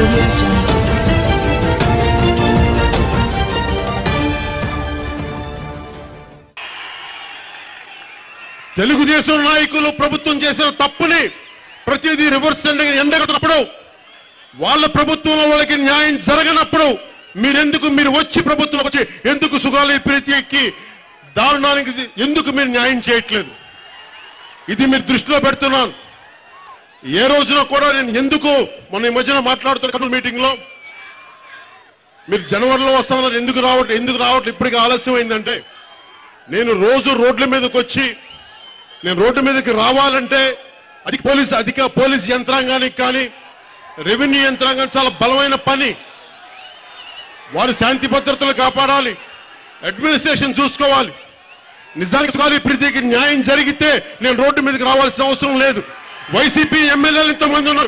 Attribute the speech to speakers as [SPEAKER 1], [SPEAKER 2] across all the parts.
[SPEAKER 1] audio jungle.
[SPEAKER 2] Telugu Desam నాయకులు ప్రభుత్వం చేసిన తప్పుని ప్రతిదీ రివర్స్ ఎండగట్టినప్పుడు వాళ్ళ ప్రభుత్వంలో వాళ్ళకి న్యాయం జరగనప్పుడు మీరెందుకు మీరు వచ్చి ప్రభుత్వంలోకి వచ్చి ఎందుకు సుగాలి ప్రీతికి దారుణానికి ఎందుకు మీరు న్యాయం చేయట్లేదు ఇది మీరు దృష్టిలో పెడుతున్నాను ఏ రోజున కూడా నేను ఎందుకు మొన్న ఈ మధ్యన మాట్లాడుతున్న కర్నూలు మీటింగ్ లో మీరు జనవరిలో వస్తామన్నారు ఎందుకు రావట్లేదు ఎందుకు రావట్లేదు ఇప్పటికీ ఆలస్యం అయిందంటే నేను రోజు రోడ్ల మీదకి వచ్చి నేను రోడ్డు మీదకి రావాలంటే అది పోలీస్ అధిక పోలీస్ యంత్రాంగానికి కానీ రెవెన్యూ యంత్రాంగానికి చాలా బలమైన పని వారు శాంతి భద్రతలు కాపాడాలి అడ్మినిస్ట్రేషన్ చూసుకోవాలి నిజానికి సుగాలి ప్రీతికి న్యాయం జరిగితే నేను రోడ్డు మీదకి రావాల్సిన అవసరం లేదు వైసీపీ ఎమ్మెల్యేలు ఇంతమంది ఉన్నారు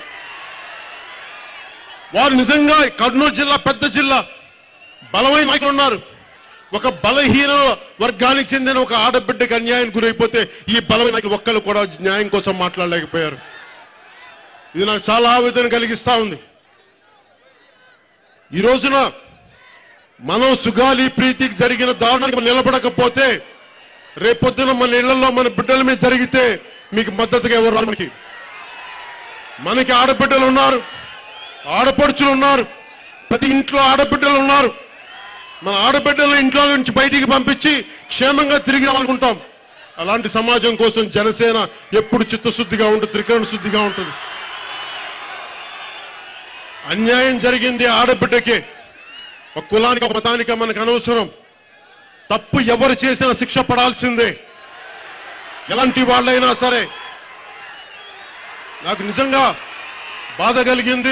[SPEAKER 2] వారు నిజంగా కర్నూలు జిల్లా పెద్ద జిల్లా బలమైన నాయకులు ఉన్నారు ఒక బలహీన వర్గానికి చెందిన ఒక ఆడబిడ్డకి అన్యాయం గురైపోతే ఈ బలమైన నాయకులు ఒక్కళ్ళు కూడా న్యాయం కోసం మాట్లాడలేకపోయారు ఇది నాకు చాలా ఆవేదన కలిగిస్తా ఉంది ఈ రోజున మనం సుగాలి ప్రీతికి జరిగిన దారుణానికి నిలబడకపోతే రేపొద్దున మన ఇళ్లలో మన బిడ్డల మీద జరిగితే మీకు మద్దతుగా ఎవరు రారు మనకి మనకి ఆడబిడ్డలు ఉన్నారు ఆడపడుచులు ఉన్నారు ప్రతి ఇంట్లో ఆడబిడ్డలు ఉన్నారు మన ఆడబిడ్డలను ఇంట్లో నుంచి బయటికి పంపించి క్షేమంగా తిరిగి రావాలనుకుంటాం అలాంటి సమాజం కోసం జనసేన ఎప్పుడు చిత్తశుద్ధిగా ఉంటుంది త్రికరణ శుద్ధిగా ఉంటుంది అన్యాయం జరిగింది ఆడబిడ్డకే ఒక కులానికి ఒక మతానికి మనకు అనవసరం తప్పు ఎవరు చేసినా శిక్ష పడాల్సిందే ఎలాంటి వాళ్ళైనా సరే నాకు నిజంగా బాధ కలిగింది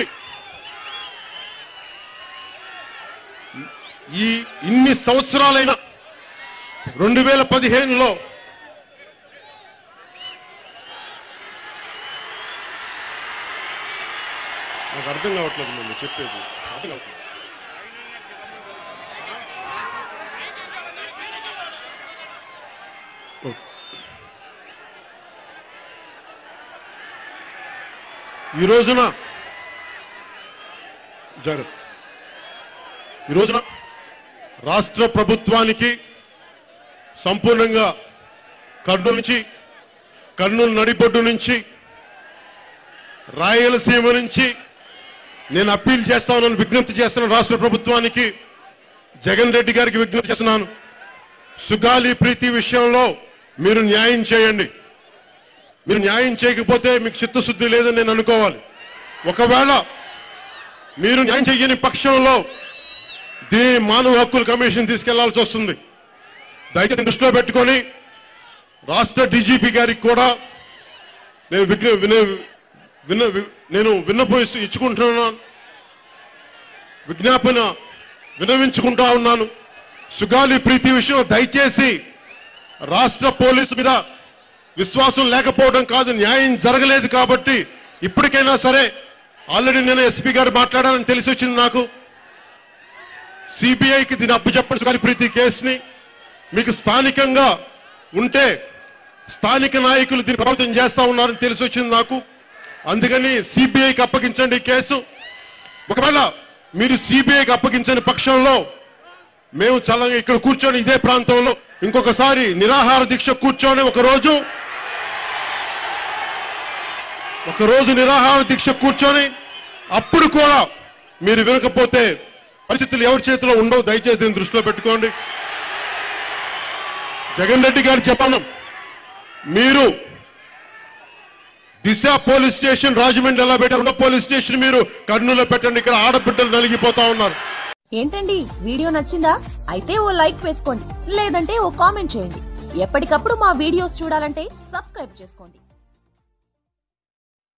[SPEAKER 2] ఈ ఇన్ని సంవత్సరాలైన రెండు వేల పదిహేనులో నాకు అర్థం కావట్లేదు మేము చెప్పేది అర్థం కావట్లేదు ఈ రోజున జాగ్రత్త ఈ రోజున రాష్ట్ర ప్రభుత్వానికి సంపూర్ణంగా కర్నూలు నుంచి కర్నూలు నడిబొడ్డు నుంచి రాయలసీమ నుంచి నేను అప్పీల్ చేస్తానని విజ్ఞప్తి చేస్తున్నాను రాష్ట్ర ప్రభుత్వానికి జగన్ రెడ్డి గారికి విజ్ఞప్తి చేస్తున్నాను సుగాలి ప్రీతి విషయంలో మీరు న్యాయం చేయండి మీరు న్యాయం చేయకపోతే మీకు చిత్తశుద్ధి లేదని నేను అనుకోవాలి ఒకవేళ మీరు న్యాయం చేయని పక్షంలో దీని మానవ హక్కుల కమిషన్ తీసుకెళ్లాల్సి వస్తుంది దయచేసి దృష్టిలో పెట్టుకొని రాష్ట్ర డీజీపీ గారికి కూడా నేను విజ్ఞ విన విన్న వి- నేను విన్నపం ఇస్తూ- ఇచ్చుకుంటున్నాను విజ్ఞాపన వినవించుకుంటా ఉన్నాను సుగాలి ప్రీతి విషయం దయచేసి రాష్ట్ర పోలీసు మీద విశ్వాసం లేకపోవడం కాదు న్యాయం జరగలేదు కాబట్టి ఇప్పటికైనా సరే ఆల్రెడీ నేను ఎస్పీ గారు మాట్లాడాలని తెలిసి వచ్చింది నాకు సిబిఐకి దీన్ని అప్పు చెప్పండి సుగాలి ప్రీతి కేసుని మీకు స్థానికంగా ఉంటే స్థానిక నాయకులు దీన్ని ప్రభావితం చేస్తా ఉన్నారని తెలిసి వచ్చింది నాకు అందుకని సిబిఐకి అప్పగించండి ఈ కేసు ఒకవేళ మీరు సిబిఐకి అప్పగించని పక్షంలో మేము చాలా ఇక్కడ కూర్చొని ఇదే ప్రాంతంలో ఇంకొకసారి నిరాహార దీక్ష కూర్చొని ఒక రోజు ఒక రోజు నిరాహార దీక్ష కూర్చొని అప్పుడు కూడా మీరు వినకపోతే పరిస్థితులు ఎవరి చేతిలో ఉండవు దయచేసి దీన్ని దృష్టిలో పెట్టుకోండి జగన్ రెడ్డి గారు చెప్పాను మీరు దిశ పోలీస్ స్టేషన్ రాజమండ్రి ఎలా పెట్టారు రెండో పోలీస్ స్టేషన్ మీరు కర్నూలులో పెట్టండి ఇక్కడ ఆడబిడ్డలు నలిగిపోతా ఉన్నారు
[SPEAKER 3] ఏంటండి వీడియో నచ్చిందా అయితే ఓ లైక్ వేసుకోండి లేదంటే ఓ కామెంట్ చేయండి ఎప్పటికప్పుడు మా వీడియోస్ చూడాలంటే సబ్స్క్రైబ్ చేసుకోండి